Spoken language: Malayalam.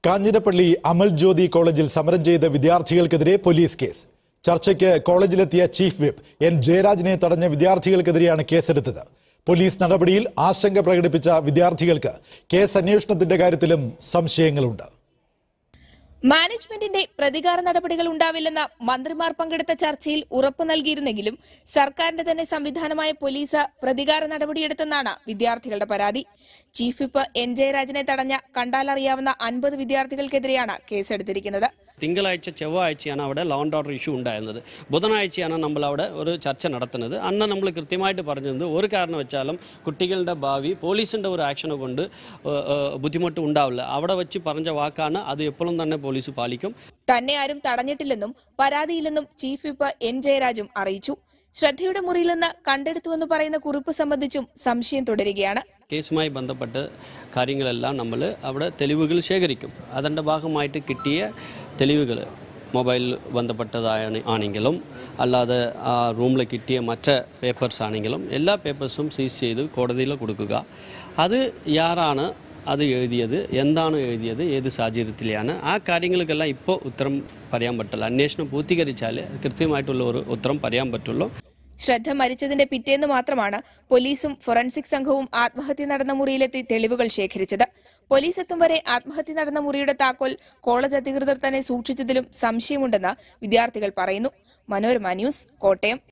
കാഞ്ഞിരപ്പള്ളി അമൽ ജ്യോതി കോളേജിൽ സമരം ചെയ്ത വിദ്യാർത്ഥികൾക്കെതിരെ പോലീസ് കേസ് ചർച്ചയ്ക്ക് കോളേജിലെത്തിയ ചീഫ് വിപ്പ് എൻ ജയരാജിനെ തടഞ്ഞ വിദ്യാർത്ഥികൾക്കെതിരെയാണ് കേസെടുത്തത് പോലീസ് നടപടിയിൽ ആശങ്ക പ്രകടിപ്പിച്ച വിദ്യാർത്ഥികൾക്ക് കേസ് അന്വേഷണത്തിന്റെ കാര്യത്തിലും സംശയങ്ങളുണ്ട് മാനേജ്മെന്റിന്റെ പ്രതികാര നടപടികൾ ഉണ്ടാവില്ലെന്ന മന്ത്രിമാർ പങ്കെടുത്ത ചർച്ചയിൽ ഉറപ്പു നൽകിയിരുന്നെങ്കിലും സർക്കാരിന്റെ തന്നെ സംവിധാനമായ പോലീസ് പ്രതികാര നടപടിയെടുത്തെന്നാണ് വിദ്യാർത്ഥികളുടെ പരാതി ചീഫ് വിപ്പ് എൻ ജയരാജനെ തടഞ്ഞ കണ്ടാലറിയാവുന്ന അൻപത് വിദ്യാർത്ഥികൾക്കെതിരെയാണ് കേസെടുത്തിരിക്കുന്നത് തിങ്കളാഴ്ച ചൊവ്വാഴ്ചയാണ് അവിടെ ലോ ആൻഡ് ഓർഡർ ഇഷ്യൂ ഉണ്ടായിരുന്നത് ബുധനാഴ്ചയാണ് നമ്മൾ അവിടെ ഒരു ചർച്ച നടത്തുന്നത് അന്ന് നമ്മൾ കൃത്യമായിട്ട് പറഞ്ഞത് ഒരു കാരണം വെച്ചാലും കുട്ടികളുടെ ഭാവി പോലീസിൻ്റെ ഒരു ആക്ഷനെ കൊണ്ട് ഏഹ്, ഏഹ്, ബുദ്ധിമുട്ട് ഉണ്ടാവില്ല അവിടെ വെച്ച് പറഞ്ഞ വാക്കാണ് അത് എപ്പോഴും തന്നെ പോലീസ് പാലിക്കും തന്നെ ആരും തടഞ്ഞിട്ടില്ലെന്നും പരാതിയില്ലെന്നും ചീഫ് വിപ്പ് എൻ ജയരാജും അറിയിച്ചു ശ്രദ്ധയുടെ മുറിയിൽ നിന്ന് കണ്ടെടുത്തുവെന്ന് പറയുന്ന കുറിപ്പ് സംബന്ധിച്ചും സംശയം തുടരുകയാണ് കേസുമായി ബന്ധപ്പെട്ട് കാര്യങ്ങളെല്ലാം നമ്മൾ അവിടെ തെളിവുകൾ ശേഖരിക്കും അതിൻ്റെ ഭാഗമായിട്ട് കിട്ടിയ തെളിവുകൾ മൊബൈൽ ബന്ധപ്പെട്ടതായ ആണെങ്കിലും അല്ലാതെ ആ റൂമിൽ കിട്ടിയ മറ്റ് പേപ്പേഴ്സ് ആണെങ്കിലും എല്ലാ പേപ്പേഴ്സും സീസ് ചെയ്ത് കോടതിയിൽ കൊടുക്കുക അത് യാറാണ് അത് എഴുതിയത് എന്താണ് എഴുതിയത് ഏത് സാഹചര്യത്തിലാണ് ആ കാര്യങ്ങൾക്കെല്ലാം ഇപ്പോൾ ഉത്തരം പറയാൻ പറ്റില്ല അന്വേഷണം പൂർത്തീകരിച്ചാൽ കൃത്യമായിട്ടുള്ള ഒരു ഉത്തരം പറയാൻ പറ്റുള്ളൂ ശ്രദ്ധ മരിച്ചതിന്റെ പിറ്റേന്ന് മാത്രമാണ് പോലീസും ഫോറൻസിക് സംഘവും ആത്മഹത്യ നടന്ന മുറിയിലെത്തി തെളിവുകൾ ശേഖരിച്ചത് പോലീസ് എത്തും വരെ ആത്മഹത്യ നടന്ന മുറിയുടെ താക്കോൽ കോളേജ് അധികൃതർ തന്നെ സൂക്ഷിച്ചതിലും സംശയമുണ്ടെന്ന് വിദ്യാർത്ഥികൾ പറയുന്നു മനോരമ ന്യൂസ് കോട്ടയം